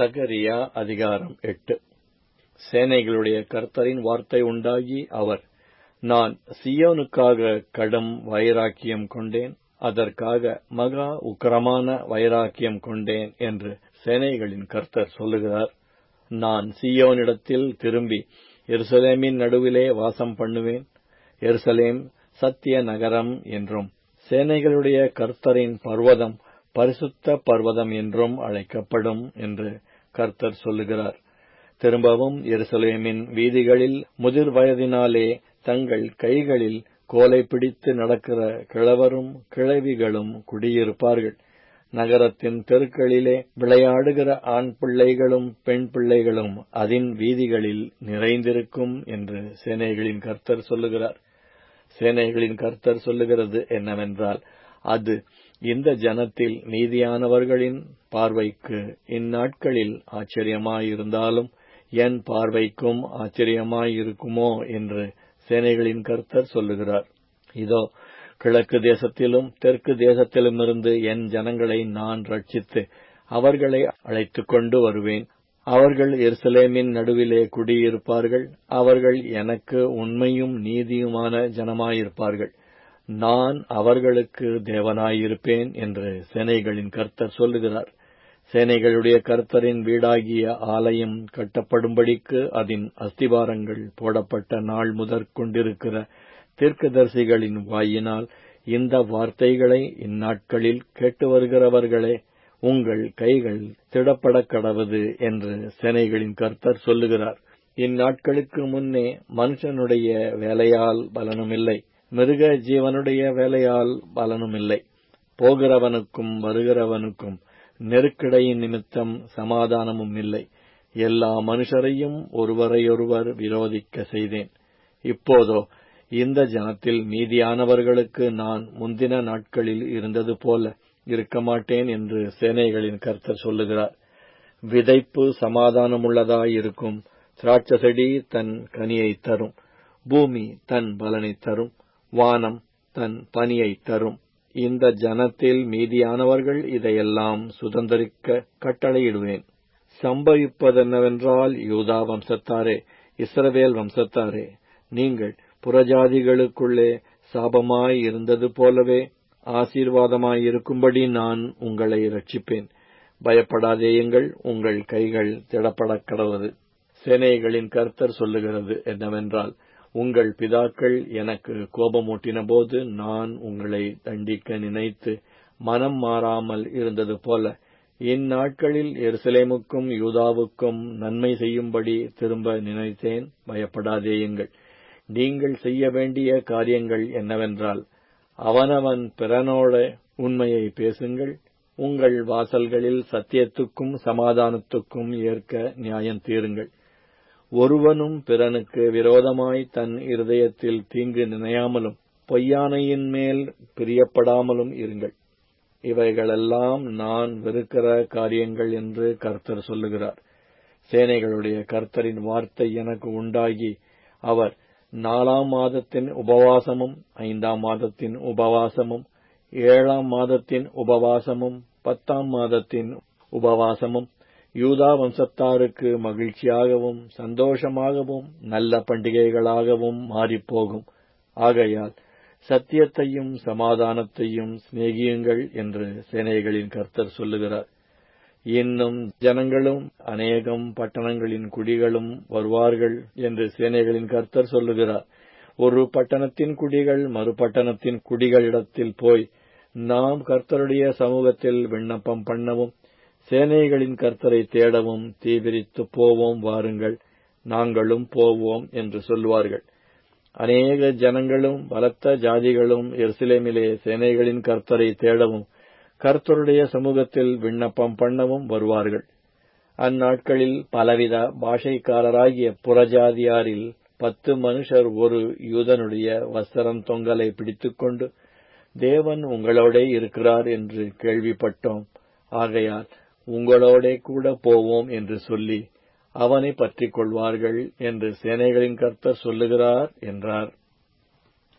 சகரியா அதிகாரம் எட்டு சேனைகளுடைய கர்த்தரின் வார்த்தை உண்டாகி அவர் நான் சியோனுக்காக கடும் வைராக்கியம் கொண்டேன் அதற்காக மகா உக்கிரமான வைராக்கியம் கொண்டேன் என்று சேனைகளின் கர்த்தர் சொல்லுகிறார் நான் சியோனிடத்தில் திரும்பி எருசலேமின் நடுவிலே வாசம் பண்ணுவேன் எருசலேம் சத்திய நகரம் என்றும் சேனைகளுடைய கர்த்தரின் பர்வதம் பரிசுத்த பர்வதம் என்றும் அழைக்கப்படும் என்று கர்த்தர் சொல்லுகிறார் திரும்பவும் எருசலேமின் வீதிகளில் முதிர் வயதினாலே தங்கள் கைகளில் கோலை பிடித்து நடக்கிற கிழவரும் கிழவிகளும் குடியிருப்பார்கள் நகரத்தின் தெருக்களிலே விளையாடுகிற ஆண் பிள்ளைகளும் பெண் பிள்ளைகளும் அதன் வீதிகளில் நிறைந்திருக்கும் என்று சேனைகளின் கர்த்தர் சொல்லுகிறார் சேனைகளின் கர்த்தர் சொல்லுகிறது என்னவென்றால் அது இந்த ஜனத்தில் மீதியானவர்களின் பார்வைக்கு இந்நாட்களில் ஆச்சரியமாயிருந்தாலும் என் பார்வைக்கும் ஆச்சரியமாயிருக்குமோ என்று சேனைகளின் கர்த்தர் சொல்லுகிறார் இதோ கிழக்கு தேசத்திலும் தெற்கு தேசத்திலுமிருந்து என் ஜனங்களை நான் ரட்சித்து அவர்களை அழைத்துக் கொண்டு வருவேன் அவர்கள் எருசலேமின் நடுவிலே குடியிருப்பார்கள் அவர்கள் எனக்கு உண்மையும் நீதியுமான ஜனமாயிருப்பார்கள் நான் அவர்களுக்கு தேவனாயிருப்பேன் என்று சேனைகளின் கர்த்தர் சொல்லுகிறார் சேனைகளுடைய கர்த்தரின் வீடாகிய ஆலயம் கட்டப்படும்படிக்கு அதன் அஸ்திவாரங்கள் போடப்பட்ட நாள் முதற் கொண்டிருக்கிற தீர்க்கதரிசிகளின் வாயினால் இந்த வார்த்தைகளை இந்நாட்களில் கேட்டு வருகிறவர்களே உங்கள் கைகள் திடப்பட கடவது என்று சேனைகளின் கர்த்தர் சொல்லுகிறார் இந்நாட்களுக்கு முன்னே மனுஷனுடைய வேலையால் பலனுமில்லை மிருக ஜீவனுடைய வேலையால் பலனுமில்லை போகிறவனுக்கும் வருகிறவனுக்கும் நெருக்கிடையின் நிமித்தம் சமாதானமும் இல்லை எல்லா மனுஷரையும் ஒருவரையொருவர் விரோதிக்க செய்தேன் இப்போதோ இந்த ஜனத்தில் மீதியானவர்களுக்கு நான் முந்தின நாட்களில் இருந்தது போல இருக்க மாட்டேன் என்று சேனைகளின் கர்த்தர் சொல்லுகிறார் விதைப்பு சமாதானமுள்ளதாயிருக்கும் திராட்சசெடி தன் கனியை தரும் பூமி தன் பலனை தரும் வானம் தன் பனியை தரும் இந்த ஜனத்தில் மீதியானவர்கள் இதையெல்லாம் சுதந்திரிக்க கட்டளையிடுவேன் சம்பவிப்பதென்னவென்றால் யூதா வம்சத்தாரே இஸ்ரவேல் வம்சத்தாரே நீங்கள் புறஜாதிகளுக்குள்ளே சாபமாய் இருந்தது போலவே ஆசீர்வாதமாயிருக்கும்படி நான் உங்களை ரட்சிப்பேன் பயப்படாதேயுங்கள் உங்கள் கைகள் திடப்படக் கடவது சேனைகளின் கர்த்தர் சொல்லுகிறது என்னவென்றால் உங்கள் பிதாக்கள் எனக்கு கோபமூட்டின போது நான் உங்களை தண்டிக்க நினைத்து மனம் மாறாமல் இருந்தது போல இந்நாட்களில் எருசலேமுக்கும் யூதாவுக்கும் நன்மை செய்யும்படி திரும்ப நினைத்தேன் பயப்படாதேயுங்கள் நீங்கள் செய்ய வேண்டிய காரியங்கள் என்னவென்றால் அவனவன் பிறனோட உண்மையை பேசுங்கள் உங்கள் வாசல்களில் சத்தியத்துக்கும் சமாதானத்துக்கும் ஏற்க நியாயம் தீருங்கள் ஒருவனும் பிறனுக்கு விரோதமாய் தன் இருதயத்தில் தீங்கு நினையாமலும் பொய்யானையின் மேல் பிரியப்படாமலும் இருங்கள் இவைகளெல்லாம் நான் வெறுக்கிற காரியங்கள் என்று கர்த்தர் சொல்லுகிறார் சேனைகளுடைய கர்த்தரின் வார்த்தை எனக்கு உண்டாகி அவர் நாலாம் மாதத்தின் உபவாசமும் ஐந்தாம் மாதத்தின் உபவாசமும் ஏழாம் மாதத்தின் உபவாசமும் பத்தாம் மாதத்தின் உபவாசமும் யூதா வம்சத்தாருக்கு மகிழ்ச்சியாகவும் சந்தோஷமாகவும் நல்ல பண்டிகைகளாகவும் மாறிப்போகும் ஆகையால் சத்தியத்தையும் சமாதானத்தையும் சிநேகியுங்கள் என்று சேனைகளின் கர்த்தர் சொல்லுகிறார் இன்னும் ஜனங்களும் அநேகம் பட்டணங்களின் குடிகளும் வருவார்கள் என்று சேனைகளின் கர்த்தர் சொல்லுகிறார் ஒரு பட்டணத்தின் குடிகள் மறுபட்டணத்தின் குடிகளிடத்தில் போய் நாம் கர்த்தருடைய சமூகத்தில் விண்ணப்பம் பண்ணவும் சேனைகளின் கர்த்தரை தேடவும் தீவிரித்து போவோம் வாருங்கள் நாங்களும் போவோம் என்று சொல்வார்கள் அநேக ஜனங்களும் பலத்த ஜாதிகளும் எருசலேமிலே சேனைகளின் கர்த்தரை தேடவும் கர்த்தருடைய சமூகத்தில் விண்ணப்பம் பண்ணவும் வருவார்கள் அந்நாட்களில் பலவித பாஷைக்காரராகிய புறஜாதியாரில் பத்து மனுஷர் ஒரு யூதனுடைய வஸ்திரம் தொங்கலை பிடித்துக்கொண்டு தேவன் உங்களோடே இருக்கிறார் என்று கேள்விப்பட்டோம் ஆகையால் உங்களோடே கூட போவோம் என்று சொல்லி அவனை பற்றிக் கொள்வார்கள் என்று சேனைகளின் கர்த்தர் சொல்லுகிறார் என்றார்